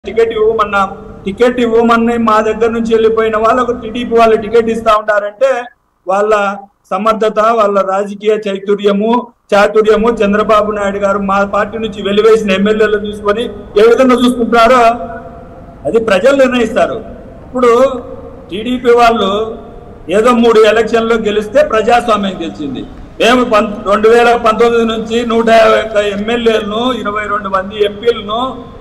Ticket ఇవ్వమన్నాం ticket ఇవ్వమని మా దగ్గర నుంచి వెళ్ళిపోయిన వాళ్ళకు టీడీపీ వాళ్ళు టికెట్ ఇస్తా ఉంటారంటే వాళ్ళ సమర్థత వాళ్ళ రాజకీయ చైతుర్యము చాతుర్యము చంద్రబాబు నాయుడు గారు మా పార్టీ నుంచి వెలివేసిన ఎమ్మెల్యేలు చూసుకొని ఏ విధంగా చూసుకుంటున్నారో అది ప్రజలు నిర్ణయిస్తారు ఇప్పుడు టీడీపీ వాళ్ళు ఏదో మూడు ఎలక్షన్లో గెలిస్తే ప్రజాస్వామ్యం గెలిచింది మేము పం రెండు వేల పంతొమ్మిది నుంచి నూట యాభై ఒక్క ఎమ్మెల్యేలను ఇరవై రెండు మంది ఎంపీలను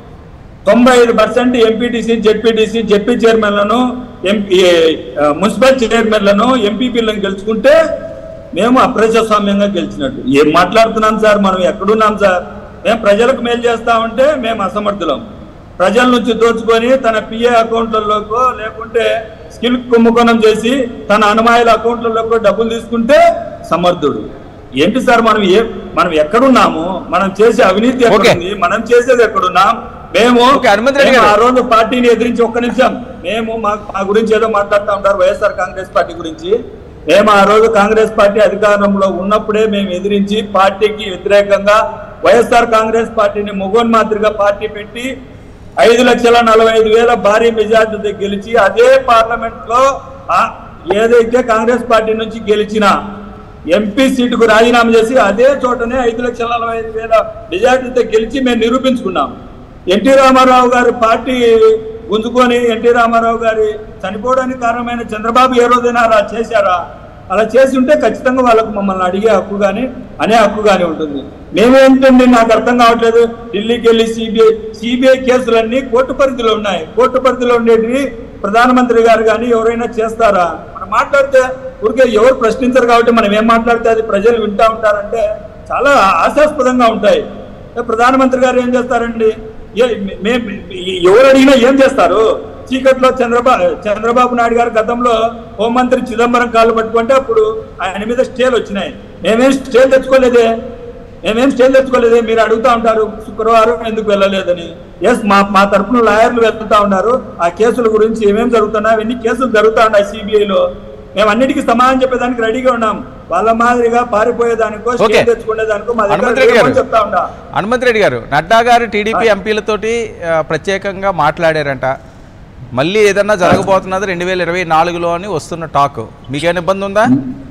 తొంభై ఐదు పర్సెంట్ ఎంపీటీసీ జెడ్పీటీసీ జెడ్పీ చైర్మన్లను ఎంపీ ఆ, మున్సిపల్ చైర్మన్లను ఎంపీపీలను గెలుచుకుంటే మేము అప్రజాస్వామ్యంగా గెలిచినట్టు ఏం మాట్లాడుతున్నాం సార్ మనం ఎక్కడున్నాం సార్ మేము ప్రజలకు మేలు చేస్తా ఉంటే మేము అసమర్థులం ప్రజల నుంచి దోచుకొని తన పిఏ అకౌంట్లలోకో లేకుంటే స్కిల్ కుంభకోణం చేసి తన అనుమాయుల అకౌంట్లలోకి డబ్బులు తీసుకుంటే సమర్థుడు ఏంటి సార్ మనం ఏ మనం ఎక్కడున్నాము మనం చేసే అవినీతి ఎక్కడుంది మనం చేసేది ఎక్కడున్నాం మేము ఓకే, హనుమంత్ రెడ్డి మేము గారు. ఆ రోజు పార్టీని ఎదిరించి ఒక్క నిమిషం మేము మా మా గురించి ఏదో మాట్లాడుతూ ఉంటారు వైఎస్ఆర్ కాంగ్రెస్ పార్టీ గురించి మేము ఆ రోజు కాంగ్రెస్ పార్టీ అధికారంలో ఉన్నప్పుడే మేము ఎదిరించి పార్టీకి వ్యతిరేకంగా వైఎస్ఆర్ కాంగ్రెస్ పార్టీని మొగోన్మాత్రిగా పార్టీ పెట్టి ఐదు లక్షల నలభై ఐదు వేల భారీ మెజార్టీతో గెలిచి అదే పార్లమెంట్ లో ఆ ఏదైతే కాంగ్రెస్ పార్టీ నుంచి గెలిచిన ఎంపీ సీటుకు రాజీనామా చేసి అదే చోటనే ఐదు లక్షల నలభై ఐదు వేల మెజార్టీతో గెలిచి మేము నిరూపించుకున్నాం ఎన్టీ రామారావు గారి పార్టీ గుంజుకొని ఎన్టీ రామారావు గారి చనిపోవడానికి కారణమైన చంద్రబాబు ఏ రోజైనా అలా చేశారా అలా చేసి ఉంటే ఖచ్చితంగా వాళ్ళకు మమ్మల్ని అడిగే హక్కు కానీ అనే హక్కు కానీ ఉంటుంది మేమేంటండి నాకు అర్థం కావట్లేదు ఢిల్లీకి వెళ్ళి సిబిఐ సిబిఐ కేసులన్నీ కోర్టు పరిధిలో ఉన్నాయి కోర్టు పరిధిలో ఉండేటివి ప్రధానమంత్రి గారు కానీ ఎవరైనా చేస్తారా మనం మాట్లాడితే ఊరికే ఎవరు ప్రశ్నించరు కాబట్టి మనం ఏం మాట్లాడితే అది ప్రజలు వింటా ఉంటారంటే చాలా ఆశాస్పదంగా ఉంటాయి ఏ ప్రధానమంత్రి గారు ఏం చేస్తారండి ఏ- మే- ఎవరు అడిగినా ఏం చేస్తారు చీకట్లో చంద్రబాబు చంద్రబాబు నాయుడు గారు గతంలో హోంమంత్రి చిదంబరం కాళ్ళు పట్టుకుంటే అప్పుడు ఆయన మీద స్టేలు వచ్చినాయి మేమేం స్టేలు తెచ్చుకోలేదే మేమేం స్టేలు తెచ్చుకోలేదే మీరు అడుగుతా ఉంటారు శుక్రవారం ఎందుకు వెళ్ళలేదని ఎస్ మా మా తరపున లాయర్లు వెళ్తా ఉన్నారు ఆ కేసుల గురించి ఏమేం జరుగుతున్నాయి అవన్నీ కేసులు జరుగుతా ఉన్నాయి సిబిఐలో మేము అన్నిటికీ సమాధానం చెప్పేదానికి రెడీగా ఉన్నాం వాళ్ళ మాదిరిగా పారిపోయేదానికో ఓకే. స్టేలు తెచ్చుకునేదానికో మా దగ్గర హనుమంత్ రెడ్డి గారు. లేవని చెప్తా ఉన్నా హనుమంత్ రెడ్డి గారు నడ్డా గారు టీడీపీ ఎంపీలతోటి ఆ, ప్రత్యేకంగా మాట్లాడారంట మళ్ళీ ఏదన్నా జరగబోతున్నది రెండు వేల ఇరవై నాలుగులో అని వస్తున్న టాక్ మీకేమైనా ఇబ్బంది ఉందా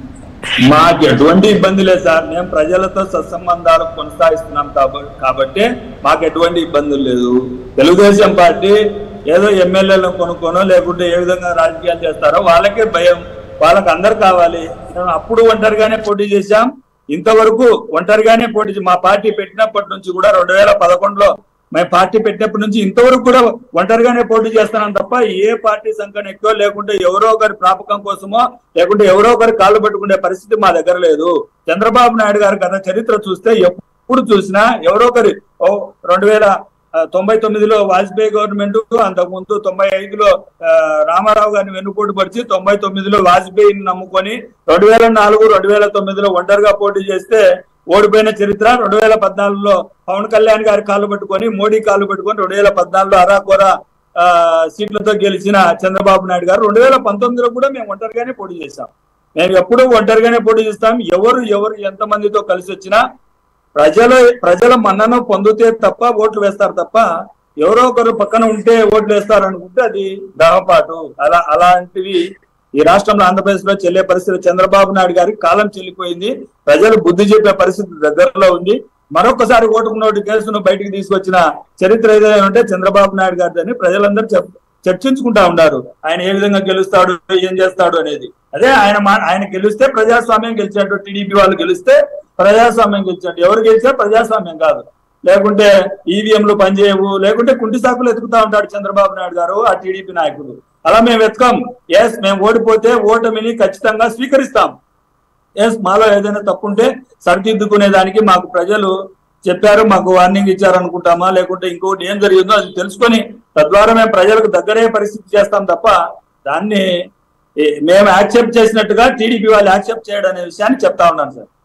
మాకు ఎటువంటి ఇబ్బంది లేదు సార్ మేము ప్రజలతో సత్సంబంధాలు కొనసాగిస్తున్నాం కాబ- కాబట్టి మాకు ఎటువంటి ఇబ్బందులు లేదు తెలుగుదేశం పార్టీ ఏదో ఎమ్మెల్యేలను కొనుక్కోనో లేకుంటే ఏ విధంగా రాజకీయాలు చేస్తారో వాళ్ళకే భయం వాళ్ళకి అందరు కావాలి మేము అప్పుడు ఒంటరిగానే పోటీ చేశాం ఇంతవరకు ఒంటరిగానే పోటీ చే- మా పార్టీ పెట్టినప్పటి నుంచి కూడా రెండు వేల పదకొండులో మేము పార్టీ పెట్టినప్పటి నుంచి ఇంతవరకు కూడా ఒంటరిగానే పోటీ చేస్తున్నాం తప్ప ఏ పార్టీ సంఖ్యను ఎక్కువ లేకుంటే ఎవరో ఒకరి ప్రాపకం కోసమో లేకుంటే ఎవరో ఒకరి కాళ్ళు పట్టుకునే పరిస్థితి మా దగ్గర లేదు చంద్రబాబు నాయుడు గారి గత చరిత్ర చూస్తే ఎప్పుడు చూసినా ఎవరో ఒకరి ఓ రెండు వేల ఆ, తొంభై తొమ్మిదిలో వాజ్పేయి గవర్నమెంట్ అంతకు ముందు తొంభై ఐదులో ఆ, రామారావు గారిని వెన్నుపోటు పడిచి తొంభై తొమ్మిదిలో వాజ్పేయిని నమ్ముకొని రెండు వేల నాలుగు రెండు వేల తొమ్మిదిలో ఒంటరిగా పోటీ చేస్తే ఓడిపోయిన చరిత్ర రెండు వేల పద్నాలుగులో పవన్ కళ్యాణ్ గారి కాళ్ళు పట్టుకొని మోడీ కాళ్ళు పట్టుకొని రెండు వేల పద్నాలుగులో అరాకొర ఆ, సీట్లతో గెలిచిన చంద్రబాబు నాయుడు గారు రెండు వేల పంతొమ్మిదిలో కూడా మేము ఒంటరిగానే పోటీ చేశాం మేము ఎప్పుడూ ఒంటరిగానే పోటీ చేస్తాం ఎవరు ఎవరు ఎంత మందితో కలిసి వచ్చినా ప్రజల ప్రజల మన్నను పొందితే తప్ప ఓట్లు వేస్తారు తప్ప ఎవరో ఒకరు పక్కన ఉంటే ఓట్లు వేస్తారు అనుకుంటే అది గ్రహపాటు అలా అలాంటివి ఈ రాష్ట్రంలో ఆంధ్రప్రదేశ్ లో చెల్లే పరిస్థితి చంద్రబాబు నాయుడు గారికి కాలం చెల్లిపోయింది ప్రజలు బుద్ధి చెప్పే పరిస్థితి దగ్గరలో ఉంది మరొకసారి ఓటుకు నోటు కేసును బయటికి తీసుకొచ్చిన చరిత్ర ఏదైనా ఉంటే చంద్రబాబు నాయుడు గారిని ప్రజలందరూ చెప్ చర్చించుకుంటా ఉన్నారు ఆయన ఏ విధంగా గెలుస్తాడు ఏం చేస్తాడు అనేది అదే ఆయన మా- ఆయన గెలిస్తే ప్రజాస్వామ్యం గెలిచినట్టు టీడీపీ వాళ్ళు గెలిస్తే ప్రజాస్వామ్యం గెలిచినట్టు ఎవరు గెలిచినా ప్రజాస్వామ్యం కాదు లేకుంటే ఈవీఎంలు పనిచేయవు లేకుంటే కుంటి సాకులు ఎత్తుకుతా ఉంటాడు చంద్రబాబు నాయుడు గారు ఆ టీడీపీ నాయకుడు అలా మేము వెతకం ఎస్ మేము ఓడిపోతే ఓటమిని ఖచ్చితంగా స్వీకరిస్తాం ఎస్ మాలో ఏదైనా తప్పుంటే సరిదిద్దుకునే దానికి మాకు ప్రజలు చెప్పారు మాకు వార్నింగ్ ఇచ్చారు అనుకుంటామా లేకుంటే ఇంకోటి ఏం జరిగిందో అది తెలుసుకొని తద్వారా మేము ప్రజలకు దగ్గరే పరిస్థితి చేస్తాం తప్ప దాన్ని ఏ, మేము యాక్సెప్ట్ చేసినట్టుగా టీడీపీ వాళ్ళు యాక్సెప్ట్ చేయడం అనే విషయాన్ని చెప్తా ఉన్నాను సార్